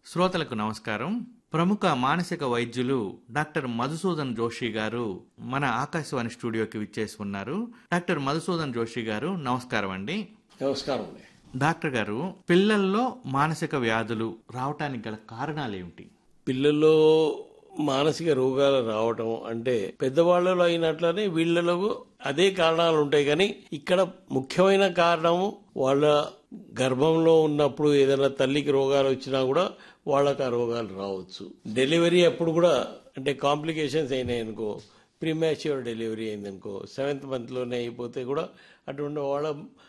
శ్రోతలకు నమస్కారం ప్రముఖ మానసిక వైద్యులు డాక్టర్ మధుసూదన్ జోషి గారు మన ఆకాశవాణి స్టూడియోకి విచ్చేసి ఉన్నారు డాక్టర్ మధుసూదన్ జోషి గారు నమస్కారం అండి నమస్కారం అండి డాక్టర్ గారు పిల్లల్లో మానసిక వ్యాధులు రావటానికి గల కారణాలు ఏమిటి పిల్లల్లో మానసిక రోగాలు రావటం అంటే పెద్దవాళ్ళలో అయినట్లనే వీళ్ళలో అదే కారణాలు ఉంటాయి కానీ ఇక్కడ ముఖ్యమైన కారణము వాళ్ళ గర్భంలో ఉన్నప్పుడు ఏదైనా తల్లికి రోగాలు వచ్చినా కూడా వాళ్ళకి ఆ రోగాలు రావచ్చు డెలివరీ అప్పుడు కూడా అంటే కాంప్లికేషన్స్ అయినాయి అనుకో ప్రీమాచ్యూర్ డెలివరీ అయిందనుకో సెవెంత్ మంత్లోనే అయిపోతే కూడా అటువంటి వాళ్ళ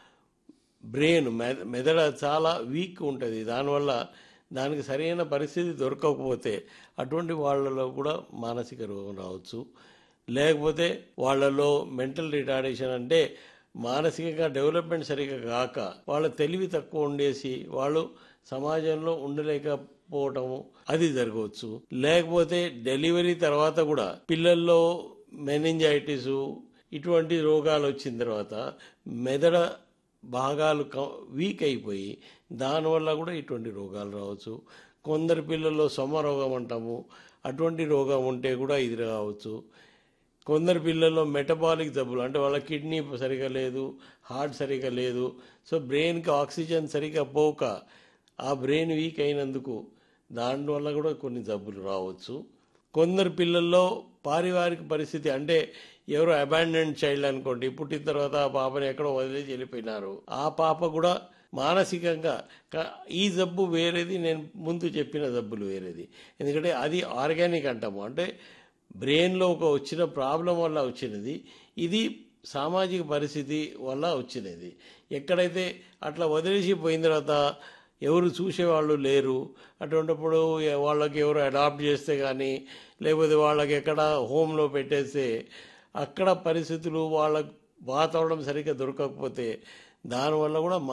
బ్రెయిన్ మెద- మెదడు చాలా వీక్ ఉంటుంది దానివల్ల దానికి సరైన పరిస్థితి దొరకకపోతే అటువంటి వాళ్ళలో కూడా మానసిక రోగం రావచ్చు లేకపోతే వాళ్ళలో మెంటల్ రిటార్డేషన్ అంటే మానసికంగా డెవలప్మెంట్ సరిగా కాక వాళ్ళ తెలివి తక్కువ ఉండేసి వాళ్ళు సమాజంలో ఉండలేకపోవటము అది జరగవచ్చు లేకపోతే డెలివరీ తర్వాత కూడా పిల్లల్లో మెనింజైటిస్ ఇటువంటి రోగాలు వచ్చిన తర్వాత మెదడ భాగాలు క- వీక్ అయిపోయి దానివల్ల కూడా ఇటువంటి రోగాలు రావచ్చు కొందరు పిల్లల్లో సొమ్మ రోగం అంటాము అటువంటి రోగం ఉంటే కూడా ఇది రావచ్చు కొందరు పిల్లల్లో మెటబాలిక్ జబ్బులు అంటే వాళ్ళ కిడ్నీ సరిగా లేదు హార్ట్ సరిగా లేదు సో బ్రెయిన్కి ఆక్సిజన్ సరిగా పోక ఆ బ్రెయిన్ వీక్ అయినందుకు దానివల్ల కూడా కొన్ని జబ్బులు రావచ్చు కొందరు పిల్లల్లో పారివారిక పరిస్థితి అంటే ఎవరో అబాండెంట్ చైల్డ్ అనుకోండి పుట్టిన తర్వాత ఆ పాపని ఎక్కడో వదిలేసి వెళ్ళిపోయినారు ఆ పాప కూడా మానసికంగా క- ఈ జబ్బు వేరేది నేను ముందు చెప్పిన జబ్బులు వేరేది ఎందుకంటే అది ఆర్గానిక్ అంటాము అంటే బ్రెయిన్లో ఒక వచ్చిన ప్రాబ్లం వల్ల వచ్చినది ఇది సామాజిక పరిస్థితి వల్ల వచ్చినది ఎక్కడైతే అట్లా వదిలేసి పోయిన తర్వాత ఎవరు చూసేవాళ్ళు లేరు అటువంటిప్పుడు ఎ- వాళ్ళకి ఎవరు అడాప్ట్ చేస్తే కానీ లేకపోతే వాళ్ళకి ఎక్కడ హోమ్లో పెట్టేస్తే అక్కడ పరిస్థితులు వాళ్ళ వాతావరణం సరిగ్గా దొరకకపోతే దానివల్ల కూడా